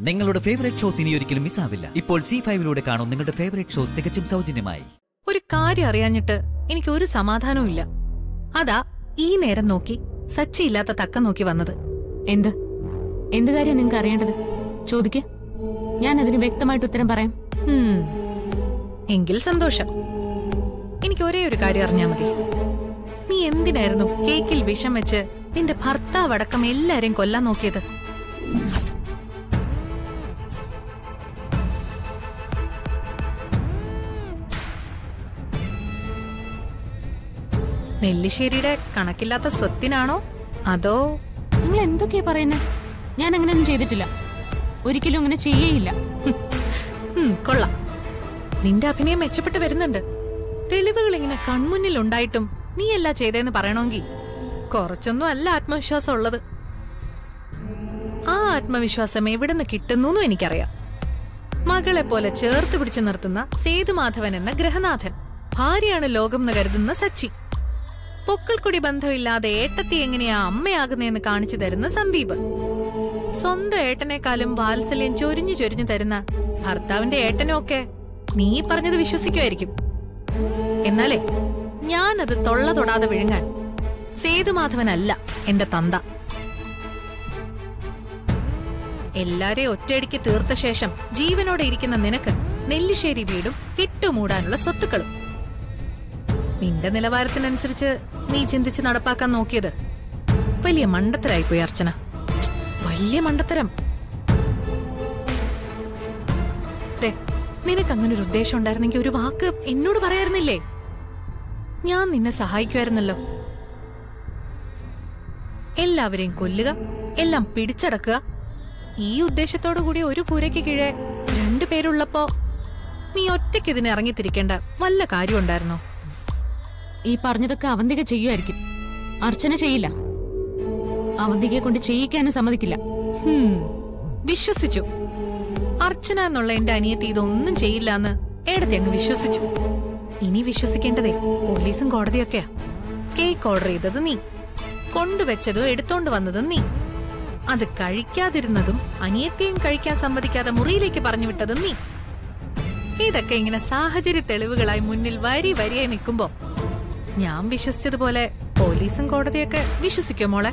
നിങ്ങളുടെ favourite shows ഇനി ഒരിക്കലും മിസ്സാവില്ല ഇപ്പോൾ സി ഫൈവിലൂടെ കാണും നിങ്ങളുടെ ഫേവറേറ്റ് ഷോസ് തികച്ചും സൗജന്യമായി ഒരു കാര്യം അറിയാഞ്ഞിട്ട് എനിക്ക് ഒരു സമാധാനവും ഇല്ല അതാ ഈ നേരം നോക്കി സച്ചി ഇല്ലാത്ത തക്ക നോക്കി വന്നത് എന്ത് എന്ത് കാര്യം നിങ്ങൾക്ക് അറിയേണ്ടത് ചോദിക്ക് ഞാൻ അതിന് വ്യക്തമായിട്ട് ഉത്തരം പറയാം ഹും. എങ്കിൽ സന്തോഷം എനിക്ക് ഒരേ ഒരു കാര്യം അറിഞ്ഞാ മതി നീ എന്തിനായിരുന്നു കേക്കിൽ വിഷം വെച്ച് നിന്റെ ഭർത്താവ് അടക്കം എല്ലാരെയും കൊല്ലാൻ നോക്കിയത് നെല്ലിശ്ശേരിയുടെ കണക്കില്ലാത്ത സ്വത്തിനാണോ അതോ നിങ്ങൾ എന്തൊക്കെയാ പറയുന്നത് ഞാൻ അങ്ങനെയൊന്നും ചെയ്തിട്ടില്ല ഒരിക്കലും അങ്ങനെ ചെയ്യേയില്ല ഉം, കൊള്ളാം നിന്റെ അഭിനയം മെച്ചപ്പെട്ട് വരുന്നുണ്ട് തെളിവുകൾ ഇങ്ങനെ കൺമുന്നിൽ ഉണ്ടായിട്ടും നീ അല്ല ചെയ്തേന്ന് പറയണമെങ്കിൽ കുറച്ചൊന്നും അല്ല ആത്മവിശ്വാസം ഉള്ളത് ആ ആത്മവിശ്വാസം എവിടുന്ന് കിട്ടുന്നു എനിക്കറിയാം മകളെ പോലെ ചേർത്ത് പിടിച്ചു നിർത്തുന്ന സേതുമാധവൻ എന്ന ഗ്രഹനാഥൻ ഭാര്യയാണ് ലോകം എന്ന് കരുതുന്ന സച്ചി പൊക്കിൾക്കൊടി ബന്ധമില്ലാതെ ഏട്ടത്തി എങ്ങനെയാ അമ്മയാകുന്നതെന്ന് കാണിച്ചു തരുന്ന സന്ദീപ് സ്വന്തം ഏട്ടനേക്കാളും വാത്സല്യം ചൊരിഞ്ഞു ചൊരിഞ്ഞു തരുന്ന ഭർത്താവിന്റെ ഏട്ടനൊക്കെ നീ പറഞ്ഞത് വിശ്വസിക്കുമായിരിക്കും എന്നാലേ ഞാനത് തൊള്ള തൊടാതെ വിഴുങ്ങാൻ സേതുമാധവനല്ല എന്റെ തന്ത എല്ലാരെയും ഒറ്റയടിക്ക് തീർത്ത ശേഷം ജീവനോടെ ഇരിക്കുന്ന നിനക്ക് നെല്ലിശ്ശേരി വീടും ഇട്ടുമൂടാനുള്ള സ്വത്തുക്കളും നിന്റെ നിലവാരത്തിനനുസരിച്ച് നീ ചിന്തിച്ച് നടപ്പാക്കാൻ നോക്കിയത് വലിയ മണ്ടത്തരായിപ്പോയി അർച്ചന വലിയ മണ്ടത്തരം ദേ, നിനക്ക് അങ്ങനെ ഒരു ഉദ്ദേശം ഉണ്ടായിരുന്നെങ്കിൽ ഒരു വാക്ക് എന്നോട് പറയായിരുന്നില്ലേ ഞാൻ നിന്നെ സഹായിക്കുമായിരുന്നല്ലോ എല്ലാവരെയും കൊല്ലുക എല്ലാം പിടിച്ചടക്കുക ഈ ഉദ്ദേശത്തോടു കൂടി ഒരു കൂരയ്ക്ക് കീഴെ രണ്ടു പേരുള്ളപ്പോ നീ ഒറ്റയ്ക്ക് ഇതിന് ഇറങ്ങിത്തിരിക്കേണ്ട വല്ല കാര്യമുണ്ടായിരുന്നോ ഈ പറഞ്ഞതൊക്കെ അവന്തിക ചെയ്യുമായിരിക്കും അർച്ചന ചെയ്യില്ല അവന്തികയെ കൊണ്ട് ചെയ്യിക്കാനും സമ്മതിക്കില്ല ഹും, വിശ്വസിച്ചു അർച്ചന എന്നുള്ള എന്റെ അനിയത്തി ഇതൊന്നും ചെയ്യില്ല എന്ന് ഏടത്തി അങ്ങ് വിശ്വസിച്ചു ഇനി വിശ്വസിക്കേണ്ടതേ പോലീസും കോടതിയൊക്കെയാ കേക്ക് ഓർഡർ ചെയ്തത് നീ കൊണ്ടുവച്ചതും എടുത്തോണ്ട് വന്നതും നീ അത് കഴിക്കാതിരുന്നതും അനിയത്തിയും കഴിക്കാൻ സമ്മതിക്കാതെ മുറിയിലേക്ക് പറഞ്ഞു വിട്ടതും നീ ഇതൊക്കെ ഇങ്ങനെ സാഹചര്യ തെളിവുകളായി മുന്നിൽ വരി വരിയായി നിൽക്കുമ്പോ ഞാൻ വിശ്വസിച്ചതുപോലെ പോലീസും കോടതിയൊക്കെ വിശ്വസിക്കോ മോളെ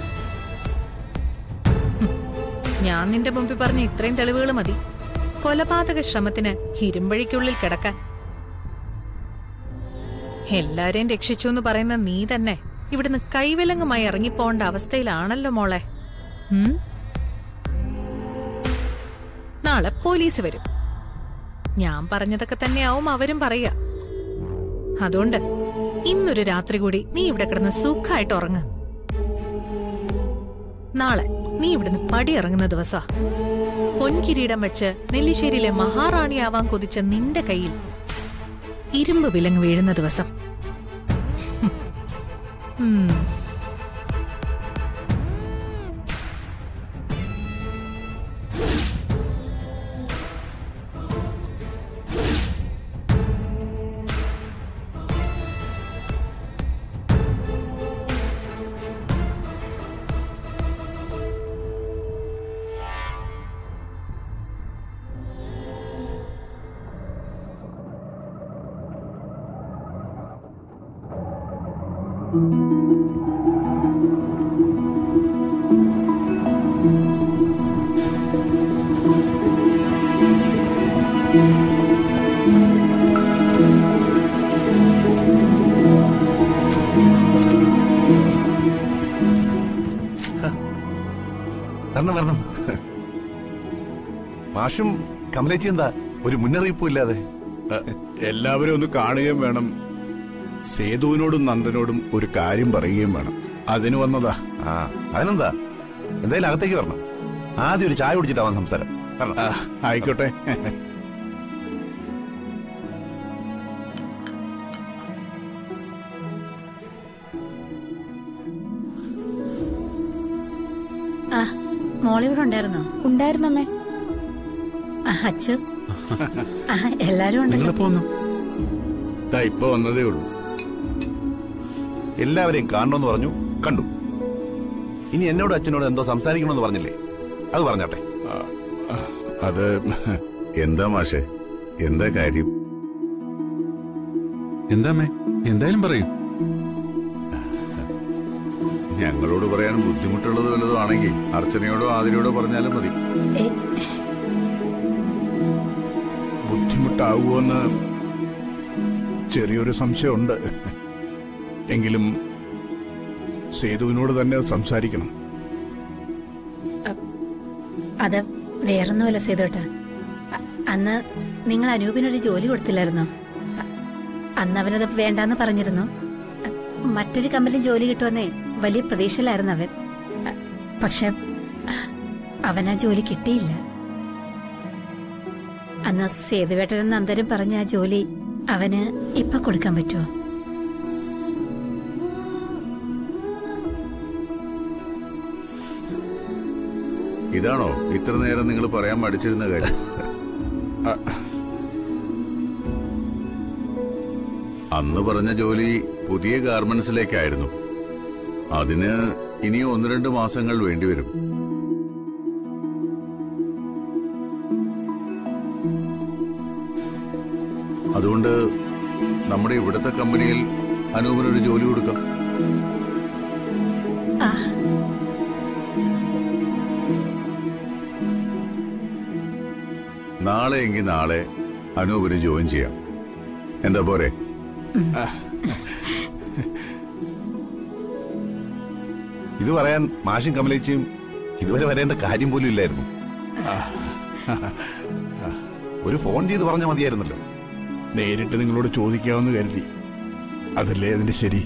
ഞാൻ നിന്റെ മുമ്പിൽ പറഞ്ഞ ഇത്രയും തെളിവുകൾ മതി കൊലപാതക ശ്രമത്തിന് ഇരുമ്പഴിക്കുള്ളിൽ കിടക്കാൻ എല്ലാരെയും രക്ഷിച്ചു എന്ന് പറയുന്ന നീ തന്നെ ഇവിടുന്ന് കൈവിലങ്ങുമായി ഇറങ്ങിപ്പോണ്ട അവസ്ഥയിലാണല്ലോ മോളെ ഉം? നാളെ പോലീസ് വരും ഞാൻ പറഞ്ഞതൊക്കെ തന്നെയാവും അവരും പറയുക അതുകൊണ്ട് ഇന്നൊരു രാത്രി കൂടി നീ ഇവിടെ കിടന്ന് സുഖമായിട്ട് ഉറങ്ങ് നാളെ നീ ഇവിടുന്ന് പടിയിറങ്ങുന്ന ദിവസാ പൊൻകിരീടം വെച്ച് നെല്ലിശ്ശേരിയിലെ മഹാറാണിയാവാൻ കൊതിച്ച നിന്റെ കയ്യിൽ ഇരുമ്പ് വിലങ്ങ് വീഴുന്ന ദിവസം ഉം. വരണം വരണം മാഷും കമലേച്ചി എന്താ ഒരു മുന്നറിയിപ്പും ഇല്ലാതെ എല്ലാവരും ഒന്ന് കാണുകയും വേണം സേതുവിനോടും നന്ദനോടും ഒരു കാര്യം പറയുകയും വേണം അതിന് വന്നതാ ആ അതിനെന്താ എന്തായാലും അകത്തേക്ക് വരണം ആദ്യം ഒരു ചായ കുടിച്ചിട്ടാവാൻ സംസാരം വരണം. ആ, ആയിക്കോട്ടെ ആ മോളിവിടെ ഉണ്ടായിരുന്നോ ഉണ്ടായിരുന്നമ്മേ ആ, അച്ചു ആ, എല്ലാരും ഉണ്ടല്ലോ നിങ്ങളിപ്പോ വന്നു ദാ ഇപ്പൊ വന്നതേ ഉള്ളൂ എല്ലാവരെയും കാണണമെന്ന് പറഞ്ഞു കണ്ടു ഇനി എന്നോട് അച്ഛനോട് എന്തോ സംസാരിക്കണമെന്ന് പറഞ്ഞില്ലേ അത് പറഞ്ഞാട്ടെ ആ, അത് എന്താ മാഷെ എന്താ കാര്യം എന്താമ്മേ എന്തായാലും പറയൂ ഞങ്ങളോട് പറയാൻ ബുദ്ധിമുട്ടുള്ളത് വല്ലതും ആണെങ്കിൽ അർച്ചനയോടോ ആതിരയോടോ പറഞ്ഞാലും മതി ഏ, ബുദ്ധിമുട്ടാവുമെന്ന് ചെറിയൊരു സംശയമുണ്ട് എങ്കിലും സേതുവിനോട് തന്നെ സംസാരിക്കണം അത് വേറൊന്നുമല്ല സേതോട്ട അന്ന് നിങ്ങൾ അനൂപിനൊരു ജോലി കൊടുത്തില്ലായിരുന്നോ അ- അന്ന് അവനത് വേണ്ടാന്ന് പറഞ്ഞിരുന്നു അ, മറ്റൊരു കമ്പനി ജോലി കിട്ടുമെന്നേ വലിയ പ്രതീക്ഷയിലായിരുന്നു അവൻ അ, പക്ഷെ അവൻ ആ ജോലി കിട്ടിയില്ല അന്ന് സേതുവേട്ടനും നന്ദനും പറഞ്ഞ ആ ജോലി അവന് ഇപ്പൊ കൊടുക്കാൻ പറ്റുമോ ഇതാണോ ഇത്ര നേരം നിങ്ങൾ പറയാൻ മടിച്ചിരുന്ന കാര്യം അന്ന് പറഞ്ഞ ജോലി പുതിയ ഗാർമെന്റ്സിലേക്കായിരുന്നു അതിന് ഇനിയും ഒന്ന് രണ്ട് മാസങ്ങൾ വേണ്ടിവരും അതുകൊണ്ട് നമ്മുടെ ഇവിടുത്തെ കമ്പനിയിൽ അനൂപിനൊരു ജോലി കൊടുക്കാം ആ നാളെ എങ്കിൽ നാളെ അനൂപിന് ജോയിൻ ചെയ്യാം എന്താ പോരെ ഇത് പറയാൻ മാഷും കമലേച്ചിയും ഇതുവരെ വരേണ്ട കാര്യം പോലും ഇല്ലായിരുന്നു ഒരു ഫോൺ ചെയ്ത് പറഞ്ഞാൽ മതിയായിരുന്നല്ലോ നേരിട്ട് നിങ്ങളോട് ചോദിക്കാമെന്ന് കരുതി അതല്ലേ അതിന്റെ ശരി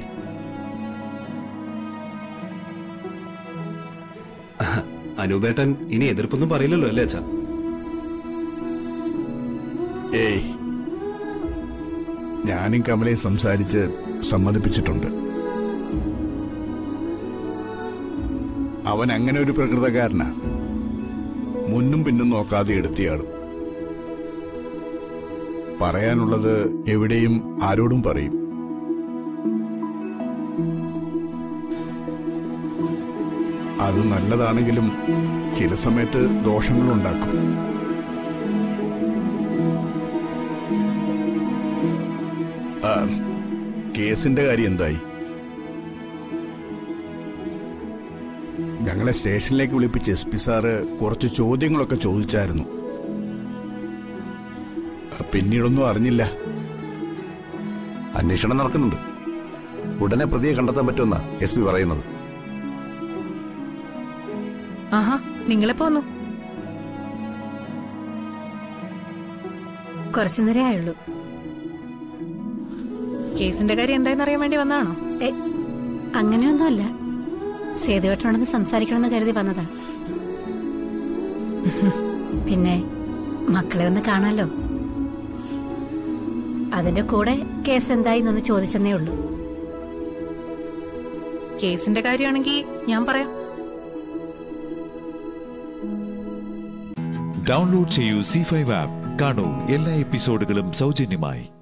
അനൂപേട്ടൻ ഇനി എതിർപ്പൊന്നും പറയില്ലല്ലോ അല്ലേ അച്ഛാ ഏയ് ഞാനും കമലയും സംസാരിച്ച് സമ്മതിപ്പിച്ചിട്ടുണ്ട് അവൻ അങ്ങനെ ഒരു പ്രകൃതക്കാരനാ മുന്നും പിന്നും നോക്കാതെ എടുത്തിയാടും പറയാനുള്ളത് എവിടെയും ആരോടും പറയും അത് നല്ലതാണെങ്കിലും ചില സമയത്ത് ദോഷങ്ങളുണ്ടാക്കും ആ, കേസിന്റെ കാര്യം എന്തായി ഞങ്ങളെ സ്റ്റേഷനിലേക്ക് വിളിപ്പിച്ച് എസ് പി സാറ് കുറച്ച് ചോദ്യങ്ങളൊക്കെ ചോദിച്ചായിരുന്നു ആ, പിന്നീടൊന്നും അറിഞ്ഞില്ല അന്വേഷണം നടക്കുന്നുണ്ട് ഉടനെ പ്രതിയെ കണ്ടെത്താൻ പറ്റുമെന്നാ എസ് പി പറയുന്നത് ആഹാ നിങ്ങളെപ്പോ വന്നു കുറച്ചു നേരേ ആയുള്ളൂ കേസിന്റെ കാര്യം എന്തായെന്ന് അറിയാൻ വേണ്ടി വന്നതാണോ ഏ അങ്ങനെയൊന്നുമല്ല സേതുവേട്ടനോടൊന്ന് സംസാരിക്കണമെന്ന് കരുതി വന്നതാ പിന്നെ മക്കളെ ഒന്ന് കാണാലോ അതിന്റെ കൂടെ കേസ് എന്തായി എന്നൊന്ന് ചോദിച്ചെന്നേ ഉള്ളൂ കേസിന്റെ കാര്യമാണെങ്കിൽ ഞാൻ പറയാം ഡൗൺലോഡ് ചെയ്യൂ സി ഫൈവ് ആപ്പ് കാണൂ എല്ലാ എപ്പിസോഡുകളും സൗജന്യമായി